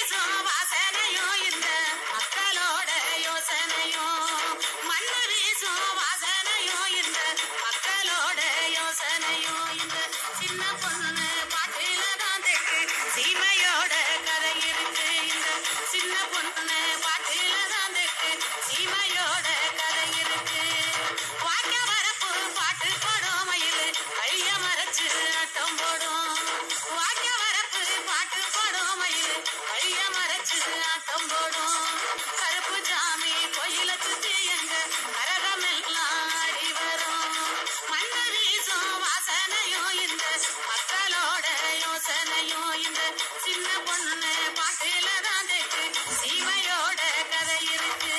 வீசும் வாசனையும் இந்த மக்களோட யோசனையும் மண்ணு வீசும் வாசனையும் இந்த மக்களோட யோசனையும் இந்த சின்ன பொண்ணு பாட்டில தான் தெக்கு சீமையோட கதை இருக்கு இந்த சின்ன பொண்ணு பாட்டில தான் தெக்கு சீமையோட கதை இருக்கு வாக்க வரப்பு பாட்டு போடும் மயில் கைய மறைச்சு ஆட்டம் போடும் வாக்க வரப்பு பாட்டு போடும் மயில் கைய மறைச்சு ஆட்டம் போடும் கருப்பு சாமி கோயில சுத்தி எங்க கரகமெல்லாம் ஆடி வரும் மண்ணு வீசும் வாசனையும் இந்த மக்களோட யோசனையும் இந்த சின்ன பொண்ணு பாட்டுல தான் தெக்கு சீமையோட கதை இருக்கு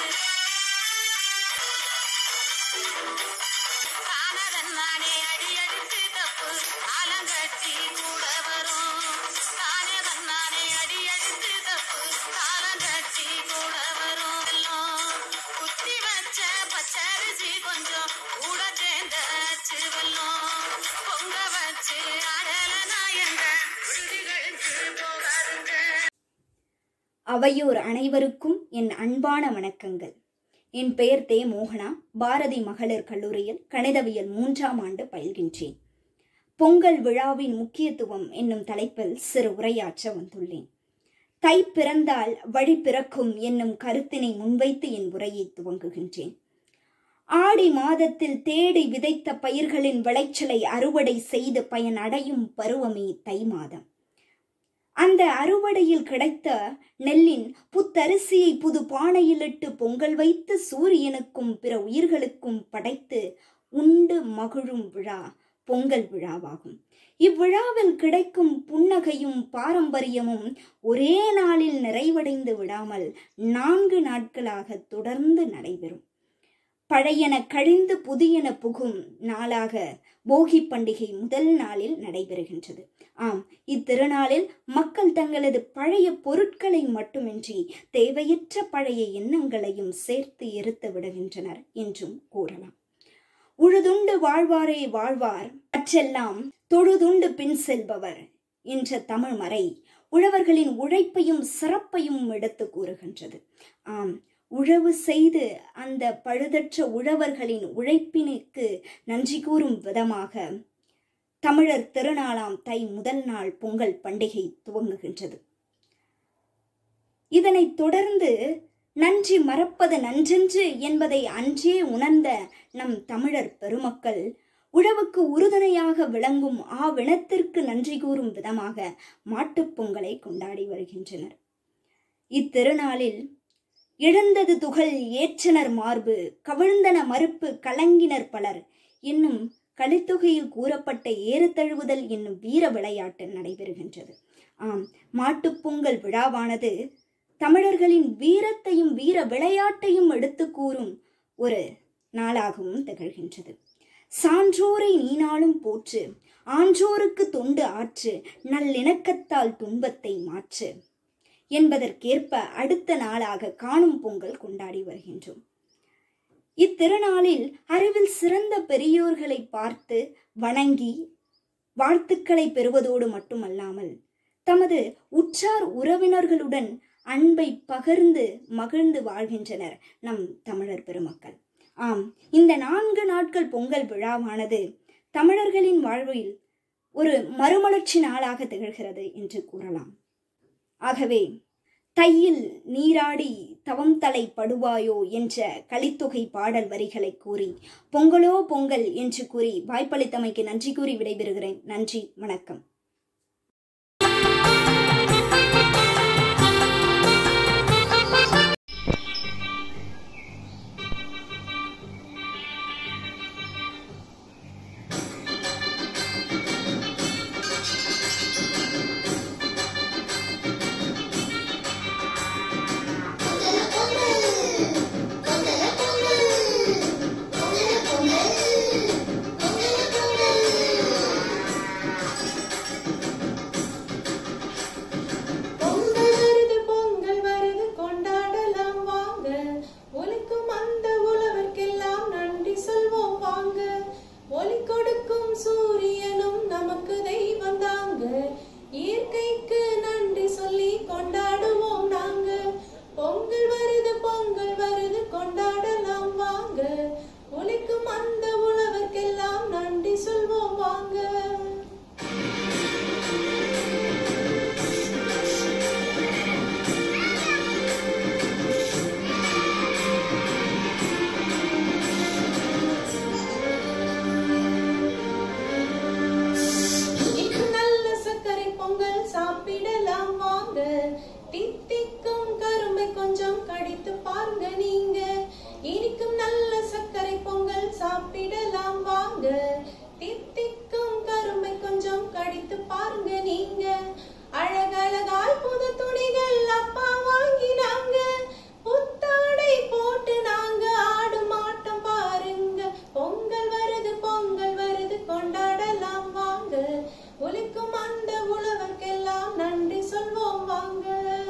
தானதன்னானே அடி அடித்து தப்பு காலங்கட்டி கூட வரும் தானே தன்னானே அடி அடித்து தப்பு காலங்கட்டி கூட வரும் எல்லாம் குத்தி வச்ச பச்சரிசி கொஞ்சம் கூட சேர்ந்த அச்சு வெல்லம் பொங்க வச்சு ஆடலனா என்ற விடுதிகளுக்கு போகாதுங்க அவையோர் அனைவருக்கும் என் அன்பான வணக்கங்கள் என் பெயர் தே மோகனா பாரதி மகளிர் கல்லூரியில் கணிதவியல் மூன்றாம் ஆண்டு பயில்கின்றேன் பொங்கல் விழாவின் முக்கியத்துவம் என்னும் தலைப்பில் சிறு உரையாற்ற வந்துள்ளேன் தை பிறந்தால் வழி பிறக்கும் என்னும் கருத்தினை முன்வைத்து என் உரையை துவங்குகின்றேன் ஆடி மாதத்தில் தேடி விதைத்த பயிர்களின் விளைச்சலை அறுவடை செய்து பயன் அடையும் பருவமே தை மாதம் அந்த அறுவடையில் கிடைத்த நெல்லின் புத்தரிசியை புது பானையிலிட்டு பொங்கல் வைத்து சூரியனுக்கும் பிற உயிர்களுக்கும் படைத்து உண்டு மகிழும் விழா பொங்கல் விழாவாகும் இவ்விழாவில் கிடைக்கும் புன்னகையும் பாரம்பரியமும் ஒரே நாளில் நிறைவடைந்து விடாமல் நான்கு நாட்களாக தொடர்ந்து நடைபெறும் பழையன கழிந்து புதியன புகும் நாளாக போகி பண்டிகை முதல் நாளில் நடைபெறுகின்றது ஆம் இத்திருநாளில் மக்கள் தங்களது பழைய பொருட்களை மட்டுமின்றி தேவையற்ற பழைய எண்ணங்களையும் சேர்த்து எரித்து விடுகின்றனர் என்றும் கூறலாம் உழுதுண்டு வாழ்வாரே வாழ்வார் அச்செல்லாம் தொழுதுண்டு பின் செல்பவர் என்ற தமிழ் மறை உழவர்களின் உழைப்பையும் சிறப்பையும் எடுத்து கூறுகின்றது ஆம் உழவு செய்து அந்த பழுதற்ற உழவர்களின் உழைப்பினுக்கு நன்றி கூறும் விதமாக தமிழர் திருநாளாம் தை முதல் நாள் பொங்கல் பண்டிகை துவங்குகின்றது இதனைத் தொடர்ந்து நன்றி மறப்பது நன்றென்று என்பதை அன்றே உணர்ந்த நம் தமிழர் பெருமக்கள் உழவுக்கு உறுதுணையாக விளங்கும் ஆவினத்திற்கு நன்றி கூறும் விதமாக மாட்டுப் பொங்கலை கொண்டாடி வருகின்றனர் இத்திருநாளில் இழந்தது துகள் ஏற்றனர் மார்பு கவிழ்ந்தன மறுப்பு கலங்கினர் பலர் என்னும் கலித்தொகையில் கூறப்பட்ட ஏறுதழுவுதல் என்னும் வீர விளையாட்டு நடைபெறுகின்றது ஆம் மாட்டுப் பொங்கல் விழாவானது தமிழர்களின் வீரத்தையும் வீர விளையாட்டையும் எடுத்து கூறும் ஒரு நாளாகவும் திகழ்கின்றது சான்றோரை நீனாலும் போற்று ஆன்றோருக்கு தொண்டு ஆற்று நல்லிணக்கத்தால் துன்பத்தை மாற்று என்பதற்கேற்ப அடுத்த நாளாக காணும் பொங்கல் கொண்டாடி வருகின்றோம் இத்திருநாளில் அறிவில் சிறந்த பெரியோர்களை பார்த்து வணங்கி வாழ்த்துக்களை பெறுவதோடு மட்டுமல்லாமல் தமது உற்றார் உறவினர்களுடன் அன்பை பகிர்ந்து மகிழ்ந்து வாழ்கின்றனர் நம் தமிழர் பெருமக்கள் ஆம் இந்த நான்கு நாட்கள் பொங்கல் விழாவானது தமிழர்களின் வாழ்வில் ஒரு மறுமலர்ச்சி நாளாக திகழ்கிறது என்று கூறலாம் ஆகவே தையில் நீராடி தவம் தலை படுவாயோ என்ற கலித்தொகை பாடல் வரிகளை கூறி பொங்கலோ பொங்கல் என்று கூறி வாய்ப்பளித்தமைக்கு நன்றி கூறி விடைபெறுகிறேன் நன்றி வணக்கம் வாங்க தித்திக்கும் கரும்பை கொஞ்சம் கடித்து பாருங்க நீங்க இனிக்கும் நல்ல சர்க்கரை பொங்கல் சாப்பிடலாம் வாங்க தித்திக்கும் கரும்பை கொஞ்சம் கடித்து பாருங்க நீங்க அழகழகாய் புது துணிகள் அப்பா வாங்கினாங்க புத்தாடை போட்டு நாங்க ஆடும் ஆட்டம் பாருங்க பொங்கல் வருது பொங்கல் வருது கொண்டாடலாம் வாங்க ஒலிக்கும் அந்த உழவர்க்கெல்லாம் நன்றி சொல்வோம் வாங்க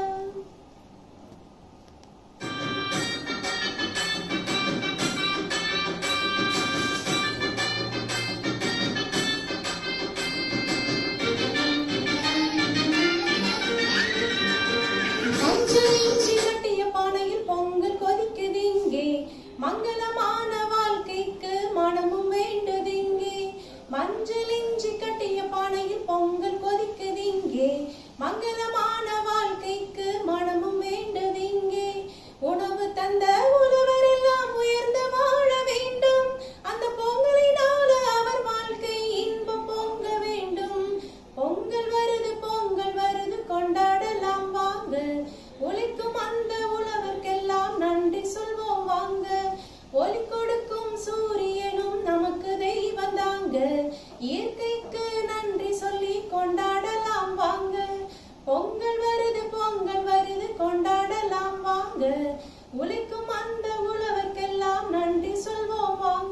மஞ்சள் இஞ்சி கட்டிய பானையில் பொங்கல் கொதிக்குது இங்கே மங்களமான வாழ்க்கைக்கு மனமும் வேண்டுது இங்கே மஞ்சள் இஞ்சி கட்டிய பானையில் பொங்கல் கொதிக்குது இங்கே மங்களமான வாழ்க்கைக்கு மனமும் வேண்டுது இங்கே உணவு தந்த உழவர் எல்லாம் உயர்ந்து வாழ வேண்டும் அந்த பொங்கலினால அவர் வாழ்க்கை இன்பம் பொங்க வேண்டும் பொங்கல் வருது பொங்கல் வருது கொண்டாடலாம் வாங்க ஒலிக்கும் அந்த உழவர்க்கெல்லாம் நன்றி சொல்வோம் வாங்க ஒலி கொடுக்கும் சூரியனும் நமக்கு தெய்வம் தாங்க இயற்கைக்கு நன்றி சொல்லி கொண்டாடலாம் வாங்க பொங்கல் வருது பொங்கல் வருது கொண்டாடலாம் வாங்க உழைக்கும் அந்த உழவர்க்கெல்லாம் நன்றி சொல்வோம் வாங்க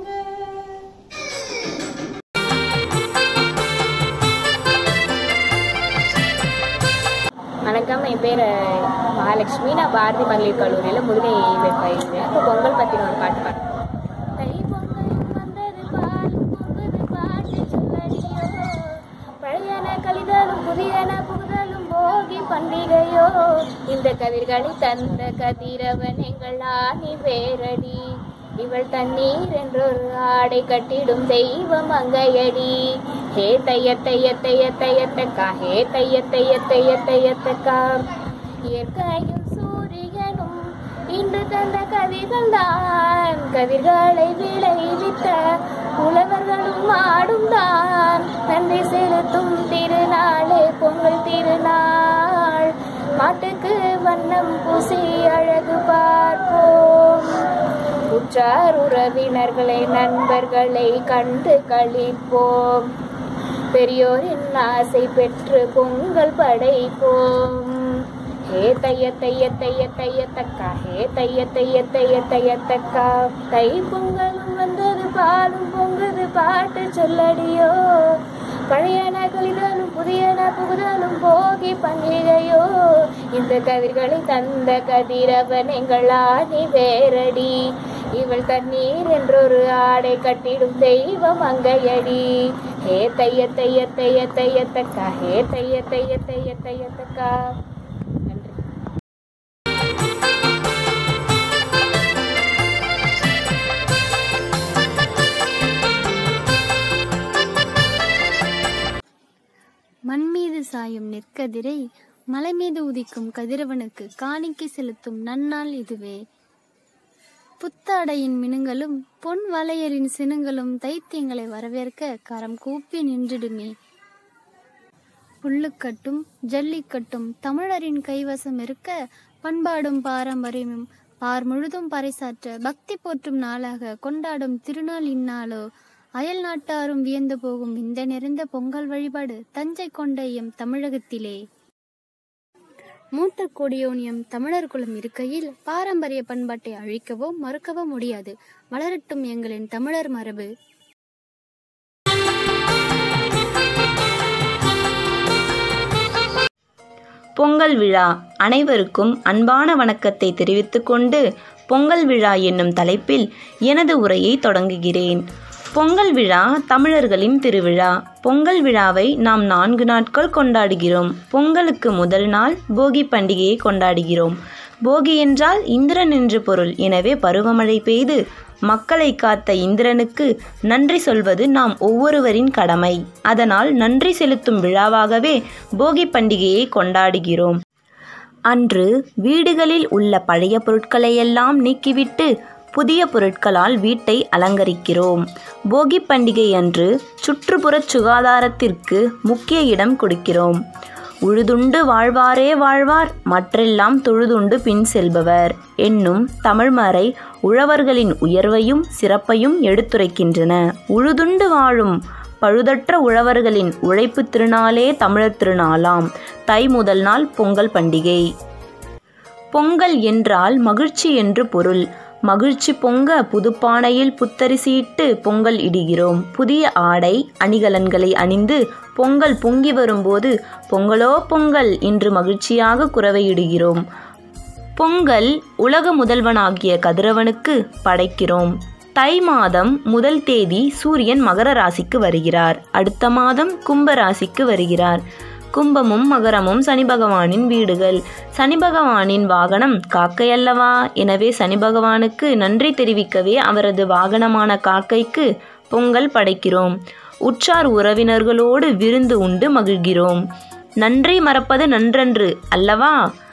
வணக்கம் என் பேர் மகாலட்சுமி நான் பாரதி மகளிர் கல்லூரியில் முதுகை பயிர்ந்தேன் இப்போ பொங்கல் பற்றின ஒரு பாட்டு பாடுறேன் தை பொங்கல் வந்தது பால் பொங்குது பாட்டு சொல்லடியோ பழையன கழிதலும் புதியன புகுதலும் போகி பண்டிகையோ இந்த கதிர்களை தந்த கதிரவன் எங்கள் ஆணி வேரடி இவள் தண்ணீர் என்றொரு ஆடை கட்டிடும் தெய்வம் அங்கையடி ஹே தைய தைய தைய தையத்தக்கா ஹே தைய தைய தைய தையத்தக்கா இயற்கையும் சூரியனும் இன்று தந்த கதிர்கள் தான் கதிர்களை விளைவித்த உழவர்களும் ஆடும் தான் நன்றி செலுத்தும் திருநாளே பொங்கல் திருநாள் மாட்டுக்கு வண்ணம் பூசி அழகு பார்ப்போம் உற்றார் உறவினர்களை நண்பர்களை கண்டு கழிப்போம் பெரியோரின் ஆசை பெற்று பொங்கல் படைப்போம் ஹே தைய தைய தைய தைய தக்கா ஹே தைய தைய தைய தைய தக்கா தை பொங்கலும் வந்தது பாலும் பொங்குது பாட்டு சொல்லடியோ பழையன கழிதலும் புதியன புகுதலும் போகி பண்டிகையோ இந்த கதிர்களை தந்த கதிரவன் எங்கள் ஆணி வேரடி இவள் தண்ணீர் என்றொரு ஆடை கட்டிடும் தெய்வம் அங்கையடி ஹே தைய தைய தைய தைய தக்கா ஹே தைய தைய தைய தைய தக்கா நன்றி மண் மீது சாயும் நெற்கதிரை மலை மீது உதிக்கும் கதிரவனுக்கு காணிக்கை செலுத்தும் நன்னாள் இதுவே புத்தாடையின் மினுங்களும் பொன் வளையலின் சினுங்களும் தைத்தியங்களை வரவேற்க கரம் கூப்பி நின்றிடுமே புல்லுக்கட்டும் ஜல்லிக்கட்டும் தமிழரின் கைவசம் இருக்க பண்பாடும் பாரம்பரியமும் பார் முழுதும் பறைசாற்ற பக்தி போற்றும் நாளாக கொண்டாடும் திருநாள் இந்நாளோ அயல் நாட்டாரும் வியந்து போகும் இந்த நிறைந்த பொங்கல் வழிபாடு தஞ்சை கொண்ட எம் தமிழகத்திலே மூத்த கொடியோனியம் தமிழர் குலம் இருக்கையில் பாரம்பரிய பண்பாட்டை அழிக்கவோ மறுக்கவோ முடியாது வளரட்டும் எங்களின் தமிழர் மரபு பொங்கல் விழா அனைவருக்கும் அன்பான வணக்கத்தை தெரிவித்துக் கொண்டு பொங்கல் விழா என்னும் தலைப்பில் எனது உரையை தொடங்குகிறேன் பொங்கல் விழா தமிழர்களின் திருவிழா பொங்கல் விழாவை நாம் நான்கு நாட்கள் கொண்டாடுகிறோம் பொங்கலுக்கு முதல் நாள் போகி பண்டிகையை கொண்டாடுகிறோம் போகி என்றால் இந்திரன் என்று பொருள் எனவே பருவமழை பெய்து மக்களை காத்த இந்திரனுக்கு நன்றி சொல்வது நாம் ஒவ்வொருவரின் கடமை அதனால் நன்றி செலுத்தும் விழாவாகவே போகி பண்டிகையை கொண்டாடுகிறோம் அன்று வீடுகளில் உள்ள பழைய பொருட்களையெல்லாம் நீக்கிவிட்டு புதிய பொருட்களால் வீட்டை அலங்கரிக்கிறோம் போகி பண்டிகை அன்று சுற்றுப்புறச் சுகாதாரத்திற்கு முக்கிய இடம் கொடுக்கிறோம் உழுதுண்டு வாழ்வாரே வாழ்வார் மற்றெல்லாம் தொழுதுண்டு பின் செல்பவர் என்னும் தமிழ்மறை உழவர்களின் உயர்வையும் சிறப்பையும் எடுத்துரைக்கின்றன உழுதுண்டு வாழும் பழுதற்ற உழவர்களின் உழைப்பு திருநாளே தமிழர் திருநாளாம் தை முதல் நாள் பொங்கல் பண்டிகை பொங்கல் என்றால் மகிழ்ச்சி என்று பொருள் மகிழ்ச்சி பொங்க புதுப்பானையில் புத்தரிசியிட்டு பொங்கல் இடுகிறோம் புதிய ஆடை அணிகலன்களை அணிந்து பொங்கல் பொங்கி வரும்போது பொங்கலோ பொங்கல் என்று மகிழ்ச்சியாக குரவையிடுகிறோம் பொங்கல் உலக முதல்வனாகிய கதிரவனுக்கு படைக்கிறோம் தை மாதம் முதல் தேதி சூரியன் மகர ராசிக்கு வருகிறார் அடுத்த மாதம் கும்ப ராசிக்கு வருகிறார் கும்பமும் மகரமும் சனி பகவானின் வீடுகள் சனி பகவானின் வாகனம் காக்கை அல்லவா எனவே சனி பகவானுக்கு நன்றி தெரிவிக்கவே அவரது வாகனமான காக்கைக்கு பொங்கல் படைக்கிறோம் உற்றார் உறவினர்களோடு விருந்து உண்டு மகிழ்கிறோம் நன்றி மறப்பது நன்றன்று அல்லவா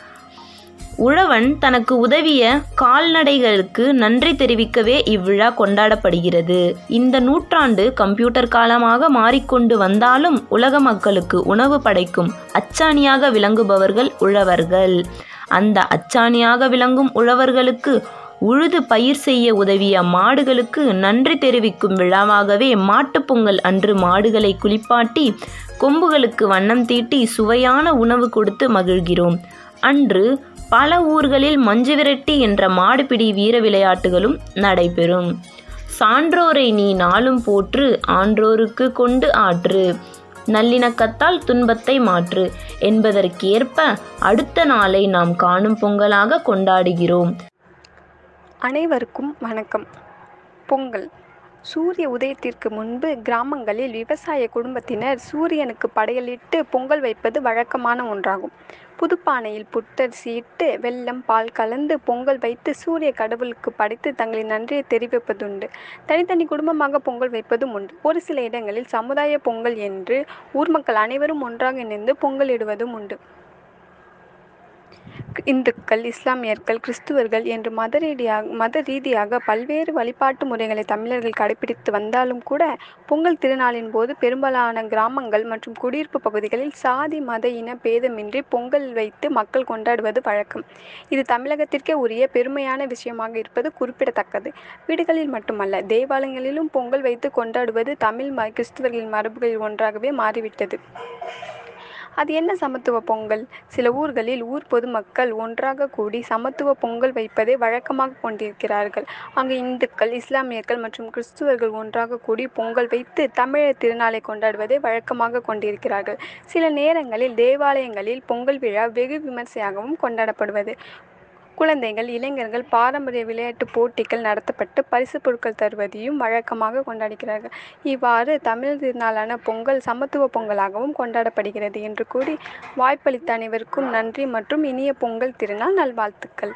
உழவன் தனக்கு உதவிய கால்நடைகளுக்கு நன்றி தெரிவிக்கவே இவ்விழா கொண்டாடப்படுகிறது இந்த நூற்றாண்டு கம்ப்யூட்டர் காலமாக மாறிக்கொண்டு வந்தாலும் உலக மக்களுக்கு உணவு படைக்கும் அச்சாணியாக விளங்குபவர்கள் உழவர்கள் அந்த அச்சாணியாக விளங்கும் உழவர்களுக்கு உழுது பயிர் செய்ய உதவிய மாடுகளுக்கு நன்றி தெரிவிக்கும் விழாவாகவே மாட்டுப் பொங்கல் அன்று மாடுகளை குளிப்பாட்டி கொம்புகளுக்கு வண்ணம் தீட்டி சுவையான உணவு கொடுத்து மகிழ்கிறோம் அன்று பல ஊர்களில் மஞ்சு விரட்டி என்ற மாடுபிடி வீர விளையாட்டுகளும் நடைபெறும் சான்றோரை நீ நாளும் போற்று ஆன்றோருக்கு கொண்டு ஆற்று நல்லிணக்கத்தால் துன்பத்தை மாற்று என்பதற்கேற்ப அடுத்த நாளை நாம் காணும் பொங்கலாக கொண்டாடுகிறோம் அனைவருக்கும் வணக்கம் பொங்கல் சூரிய உதயத்திற்கு முன்பு கிராமங்களில் விவசாய குடும்பத்தினர் சூரியனுக்கு படையலிட்டு பொங்கல் வைப்பது வழக்கமான ஒன்றாகும் புதுப்பானையில் புத்தரிசியிட்டு வெல்லம் பால் கலந்து பொங்கல் வைத்து சூரிய கடவுளுக்கு படைத்து தங்களின் நன்றியை தெரிவிப்பதுண்டு தனித்தனி குடும்பமாக பொங்கல் வைப்பதும் உண்டு ஒரு சில இடங்களில் சமுதாய பொங்கல் என்று ஊர் மக்கள் அனைவரும் ஒன்றாக இணைந்து பொங்கலிடுவதும் உண்டு இந்துக்கள் இஸ்லாமியர்கள் கிறிஸ்துவர்கள் என்று மத ரீதியாக மத ரீதியாக பல்வேறு வழிபாட்டு முறைகளை தமிழர்கள் கடைபிடித்து வந்தாலும் கூட பொங்கல் திருநாளின் போது பெரும்பாலான கிராமங்கள் மற்றும் குடியிருப்பு பகுதிகளில் சாதி மத இன பேதமின்றி பொங்கல் வைத்து மக்கள் கொண்டாடுவது வழக்கம் இது தமிழகத்திற்கே உரிய பெருமையான விஷயமாக இருப்பது குறிப்பிடத்தக்கது வீடுகளில் மட்டுமல்ல தேவாலயங்களிலும் பொங்கல் வைத்து கொண்டாடுவது தமிழ் ம கிறிஸ்துவர்களின் மரபுகளில் ஒன்றாகவே மாறிவிட்டது அது என்ன சமத்துவ பொங்கல் சில ஊர்களில் ஊர் பொதுமக்கள் ஒன்றாக கூடி சமத்துவ பொங்கல் வைப்பதை வழக்கமாக கொண்டிருக்கிறார்கள் அங்கு இந்துக்கள் இஸ்லாமியர்கள் மற்றும் கிறிஸ்துவர்கள் ஒன்றாக கூடி பொங்கல் வைத்து தமிழர் திருநாளை கொண்டாடுவதை வழக்கமாக கொண்டிருக்கிறார்கள் சில நேரங்களில் தேவாலயங்களில் பொங்கல் விழா வெகு விமர்சையாகவும் கொண்டாடப்படுவது குழந்தைகள் இளைஞர்கள் பாரம்பரிய விளையாட்டு போட்டிகள் நடத்தப்பட்டு பரிசு பொருட்கள் தருவதையும் வழக்கமாக கொண்டாடுகிறார்கள் இவ்வாறு தமிழ் திருநாளான பொங்கல் சமத்துவ பொங்கலாகவும் கொண்டாடப்படுகிறது என்று கூறி வாய்ப்பளித்த அனைவருக்கும் நன்றி மற்றும் இனிய பொங்கல் திருநாள் நல்வாழ்த்துக்கள்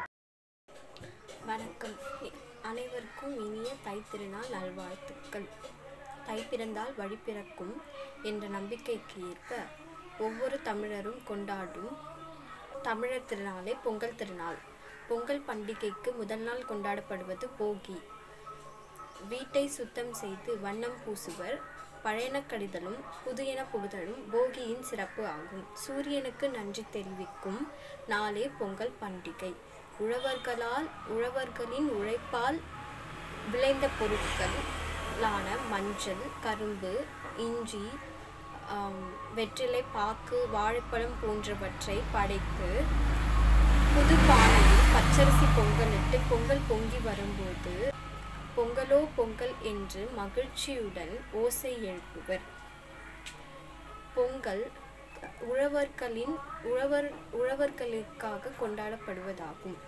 வணக்கம் இ- அனைவருக்கும் இனிய தைத்திருநாள் நல்வாழ்த்துக்கள் தை பிறந்தால் வழி பிறக்கும் என்ற நம்பிக்கைக்கு ஏற்ப ஒவ்வொரு தமிழரும் கொண்டாடும் தமிழர் திருநாளே பொங்கல் திருநாள் பொங்கல் பண்டிகைக்கு முதல் நாள் கொண்டாடப்படுவது போகி வீட்டை சுத்தம் செய்து வண்ணம் பூசுவர் பழையன கழிதலும் புதியன புகுதலும் போகியின் சிறப்பு ஆகும் சூரியனுக்கு நன்றி தெரிவிக்கும் நாளே பொங்கல் பண்டிகை உழவர்களால் உழவர்களின் உழைப்பால் விளைந்த பொருட்களான மஞ்சள் கரும்பு இஞ்சி ஆம், வெற்றிலை பாக்கு வாழைப்பழம் போன்றவற்றை படைத்து புது பானையில் பச்சரிசி பொங்கலிட்டு பொங்கல் பொங்கி வரும்போது பொங்கலோ பொங்கல் என்று மகிழ்ச்சியுடன் ஓசை எழுப்புவர் பொங்கல் உழவர்களின் உழவர் உழவர்களுக்காக கொண்டாடப்படுவதாகும்